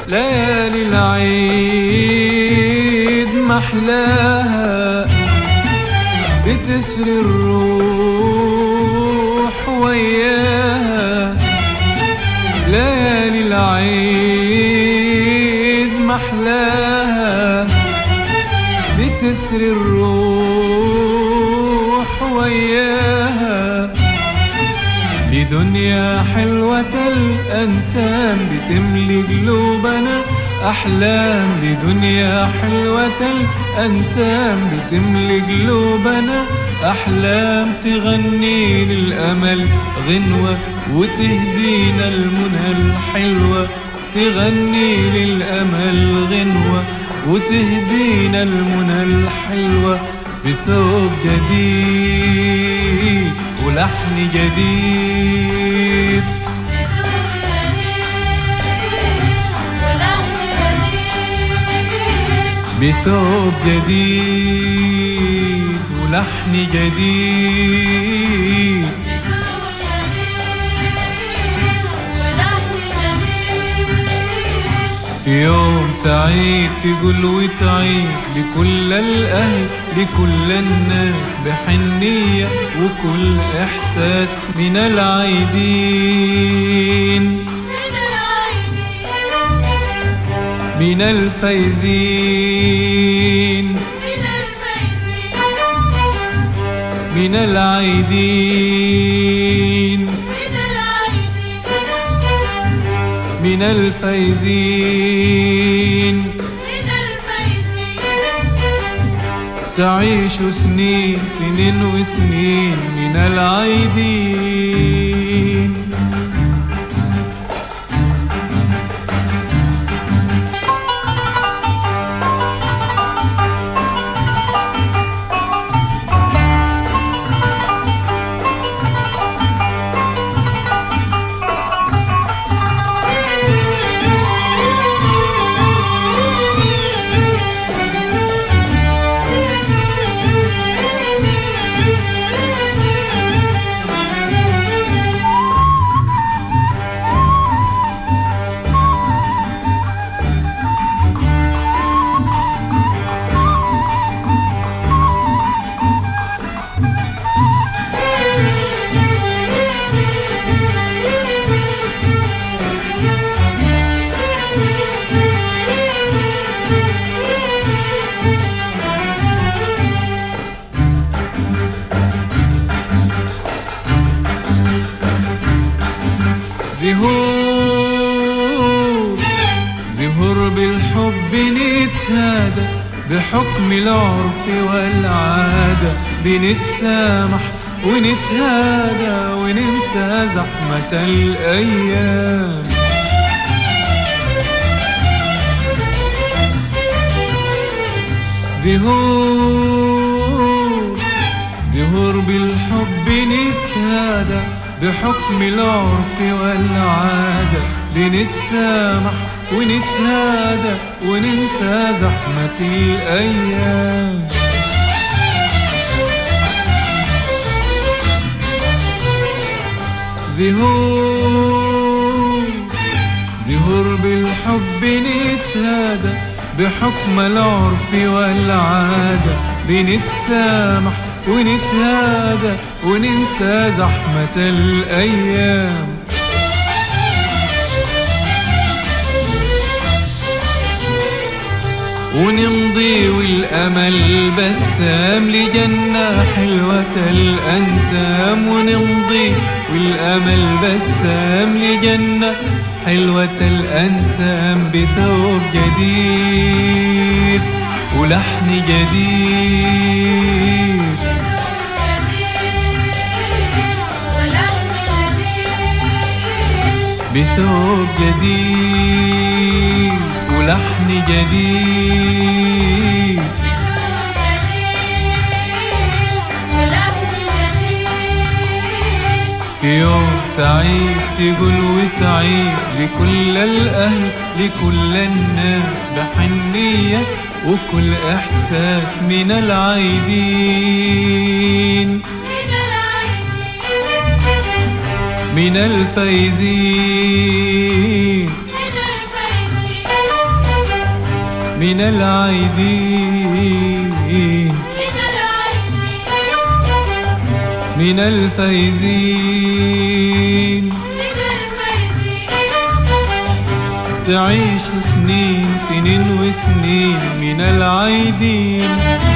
ليالي العيد محلاها بتسري الروح وياها ليالي العيد محلاها بتسري الروح وياها لدنيا حلوة الأنسام بتملي قلوبنا أحلام لدنيا حلوة الأنسام بتملي قلوبنا أحلام تغني للأمل غنوة وتهدينا المنى الحلوة تغني للأمل غنوة وتهدينا المنى الحلوة بثوب جديد ولحن جديد بثوب جديد ولحن جديد في يوم سعيد تقول وتعيد لكل الأهل لكل الناس بحنية وكل إحساس من العايدين من الفايزين من العايدين من الفايزين تعيش سنين سنين وسنين من العايدين زهور زهور بالحب نتهادى بحكم العرف والعادة بنتسامح ونتهادى وننسى زحمة الأيام زهور زهور بالحب نتهادى بحكم العرف والعادة بنتسامح ونتهادى وننسى زحمة الأيام زهور زهور بالحب نتهادى بحكم العرف والعادة بنتسامح ونتهادى وننسى زحمة الأيام ونمضي والأمل بسام لجنة حلوة الأنسام ونمضي والأمل بسام لجنة حلوة الأنسام بثوب جديد ولحن جديد بثوب جديد ولحن جديد في يوم سعيد تقول وتعيد لكل الأهل لكل الناس بحنية وكل إحساس من العايدين من الفايزين من العايدين من الفايزين تعيش سنين سنين وسنين من العايدين